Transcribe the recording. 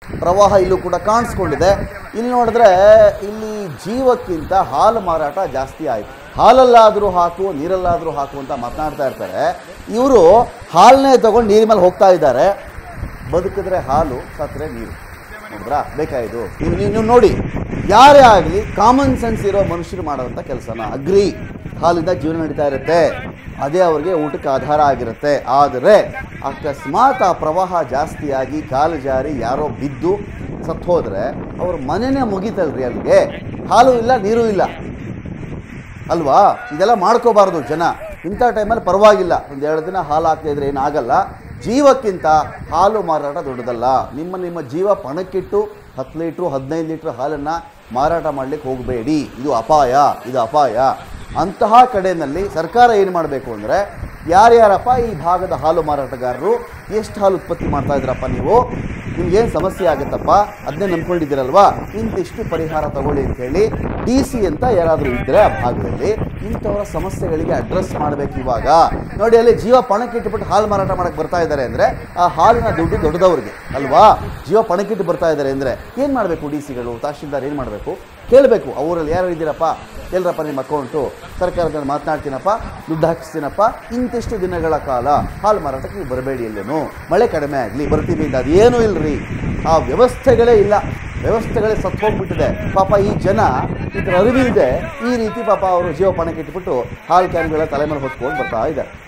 ಪ್ರವಾಹ ಇಲ್ಲೂ ಕೂಡ ಕಾಣಿಸ್ಕೊಂಡಿದೆ ಇಲ್ಲಿ ನೋಡಿದ್ರೆ ಇಲ್ಲಿ ಜೀವಕ್ಕಿಂತ ಹಾಲು ಮಾರಾಟ ಜಾಸ್ತಿ ಆಯಿತು ಹಾಲಲ್ಲಾದರೂ ಹಾಕು ನೀರಲ್ಲಾದರೂ ಹಾಕು ಅಂತ ಮಾತನಾಡ್ತಾ ಇರ್ತಾರೆ ಇವರು ಹಾಲನ್ನೇ ತಗೊಂಡು ನೀರಿನ ಮೇಲೆ ಹೋಗ್ತಾ ಇದ್ದಾರೆ ಬದುಕಿದ್ರೆ ಹಾಲು ಸತ್ತರೆ ನೀರು ನೋಡಿದ್ರಾ ಬೇಕಾಯಿತು ನೀವು ನೀವು ನೀವು ನೋಡಿ ಯಾರೇ ಆಗಲಿ ಕಾಮನ್ ಸೆನ್ಸ್ ಇರೋ ಮನುಷ್ಯರು ಮಾಡೋವಂಥ ಕೆಲಸನ ಅಗ್ರಿ ಹಾಲಿಂದ ಜೀವನ ನಡೀತಾ ಇರುತ್ತೆ ಅದೇ ಅವ್ರಿಗೆ ಊಟಕ್ಕೆ ಆಧಾರ ಆಗಿರುತ್ತೆ ಆದರೆ ಅಕಸ್ಮಾತ್ ಆ ಪ್ರವಾಹ ಜಾಸ್ತಿಯಾಗಿ ಕಾಲು ಜಾರಿ ಯಾರೋ ಬಿದ್ದು ಸತ್ತು ಹೋದರೆ ಅವ್ರ ಮನೆನೇ ಮುಗೀತಲ್ರಿ ಅಲ್ಲಿಗೆ ಹಾಲು ಇಲ್ಲ ನೀರು ಇಲ್ಲ ಅಲ್ವಾ ಇದೆಲ್ಲ ಮಾಡ್ಕೋಬಾರ್ದು ಜನ ಇಂಥ ಟೈಮಲ್ಲಿ ಪರವಾಗಿಲ್ಲ ಒಂದು ಎರಡು ದಿನ ಹಾಲು ಹಾಕ್ತಾ ಇದ್ರೆ ಏನಾಗಲ್ಲ ಜೀವಕ್ಕಿಂತ ಹಾಲು ಮಾರಾಟ ದೊಡ್ಡದಲ್ಲ ನಿಮ್ಮ ನಿಮ್ಮ ಜೀವ ಪಣಕ್ಕಿಟ್ಟು ಹತ್ತು ಲೀಟ್ರು ಹದಿನೈದು ಲೀಟ್ರ್ ಹಾಲನ್ನು ಮಾರಾಟ ಮಾಡಲಿಕ್ಕೆ ಹೋಗಬೇಡಿ ಇದು ಅಪಾಯ ಇದು ಅಪಾಯ ಅಂತಹ ಕಡೆಯಲ್ಲಿ ಸರ್ಕಾರ ಏನು ಮಾಡಬೇಕು ಅಂದರೆ ಯಾರ್ಯಾರಪ್ಪ ಈ ಭಾಗದ ಹಾಲು ಮಾರಾಟಗಾರರು ಎಷ್ಟು ಹಾಲು ಉತ್ಪತ್ತಿ ಮಾಡ್ತಾ ಇದ್ರಪ್ಪ ನೀವು ನಿಮ್ಗೇನು ಸಮಸ್ಯೆ ಆಗುತ್ತಪ್ಪ ಅದನ್ನೇ ನಂಬ್ಕೊಂಡಿದ್ದೀರಲ್ವಾ ಇಂತಿಷ್ಟು ಪರಿಹಾರ ತಗೊಳ್ಳಿ ಅಂತ ಹೇಳಿ ಡಿ ಸಿ ಅಂತ ಯಾರಾದರೂ ಇದ್ದರೆ ಆ ಭಾಗದಲ್ಲಿ ಇಂಥವರ ಸಮಸ್ಯೆಗಳಿಗೆ ಅಡ್ರೆಸ್ ಮಾಡಬೇಕು ಇವಾಗ ನೋಡಿ ಅಲ್ಲಿ ಜೀವ ಪಣಕ್ಕಿಟ್ಟುಬಿಟ್ಟು ಹಾಲು ಮಾರಾಟ ಮಾಡಕ್ಕೆ ಬರ್ತಾ ಇದ್ದಾರೆ ಅಂದರೆ ಆ ಹಾಲಿನ ದುಡ್ಡು ದೊಡ್ಡದವ್ರಿಗೆ ಅಲ್ವಾ ಜೀವ ಪಣಕ್ಕಿಟ್ಟು ಬರ್ತಾ ಇದ್ದಾರೆ ಅಂದರೆ ಏನು ಮಾಡಬೇಕು ಡಿ ಸಿಗಳು ತಹಶೀಲ್ದಾರ್ ಏನು ಮಾಡಬೇಕು ಕೇಳಬೇಕು ಅವರಲ್ಲಿ ಯಾರು ಇದ್ದೀರಪ್ಪ ಎಲ್ಲರಪ್ಪ ನಿಮ್ಮ ಅಕೌಂಟು ಸರ್ಕಾರದಲ್ಲಿ ಮಾತನಾಡ್ತೀನಪ್ಪ ದುಡ್ಡು ಹಾಕಿಸ್ತೀನಪ್ಪ ಇಂತಿಷ್ಟು ದಿನಗಳ ಕಾಲ ಹಾಲು ಮಾರಾಟಕ್ಕೆ ನೀವು ಬರಬೇಡಿ ಎಲ್ಲೂ ಮಳೆ ಕಡಿಮೆ ಆಗಲಿ ಬರ್ತೀವಿ ಅಂತ ಅದೇನೂ ಇಲ್ಲರಿ ಆ ವ್ಯವಸ್ಥೆಗಳೇ ಇಲ್ಲ ವ್ಯವಸ್ಥೆಗಳೇ ಸತ್ತು ಹೋಗ್ಬಿಟ್ಟಿದೆ ಪಾಪ ಈ ಜನ ಇದರ ಅರಿವಿಲ್ಲದೆ ಈ ರೀತಿ ಪಾಪ ಅವರು ಜೀವ ಪಣಕ್ಕೆ ಇಟ್ಬಿಟ್ಟು ಹಾಲು ಕ್ಯಾನ್ಗಳ ತಲೆ ಮೇಲೆ ಹೊತ್ಕೊಂಡು ಬರ್ತಾ ಇದ್ದಾರೆ